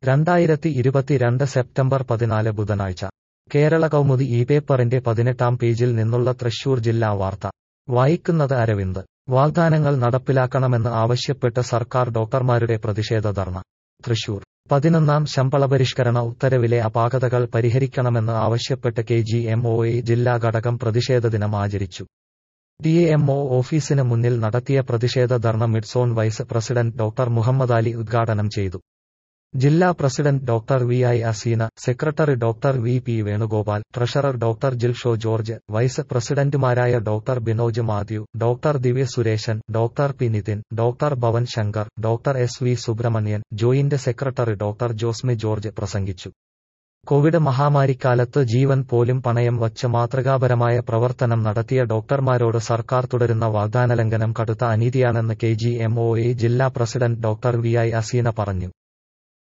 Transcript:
രണ്ടായിരത്തി ഇരുപത്തിരണ്ട് സെപ്റ്റംബർ പതിനാല് ബുധനാഴ്ച കേരള കൗമുദി ഈ പേപ്പറിന്റെ പതിനെട്ടാം പേജിൽ നിന്നുള്ള തൃശൂർ ജില്ലാ വാർത്ത വായിക്കുന്നത് അരവിന്ദ് വാഗ്ദാനങ്ങൾ നടപ്പിലാക്കണമെന്ന് ആവശ്യപ്പെട്ട് സർക്കാർ ഡോക്ടർമാരുടെ പ്രതിഷേധ ധർണ തൃശൂർ പതിനൊന്നാം ശമ്പളപരിഷ്കരണ ഉത്തരവിലെ അപാകതകൾ പരിഹരിക്കണമെന്ന് ആവശ്യപ്പെട്ട് K G M O A ജില്ലാ ഘടകം പ്രതിഷേധ ദിനം ആചരിച്ചു ഡി എം ഒ ഓഫീസിന് മുന്നിൽ നടത്തിയ പ്രതിഷേധ dharna mid zone vice president doctor Muhammad Ali ഉദ്ഘാടനം ചെയ്തു ജില്ലാ president doctor V I Aseena secretary doctor V P Venugopal treasurer doctor Jilsho George vice പ്രസിഡന്റുമാരായ doctor Binoj Mathew doctor Divya Suresan doctor P Nithin doctor Bhavan Shankar doctor S V Subramanian joint secretary doctor Josmi George പ്രസംഗിച്ചു കോവിഡ് മഹാമാരിക്കാലത്ത് ജീവൻ പോലും പണയം വച്ച് മാതൃകാപരമായ പ്രവർത്തനം നടത്തിയ ഡോക്ടർമാരോട് സർക്കാർ തുടരുന്ന വാഗ്ദാനലംഘനം കടുത്ത അനീതിയാണെന്ന് K G M O A ജില്ലാ president doctor V I Aseena പറഞ്ഞു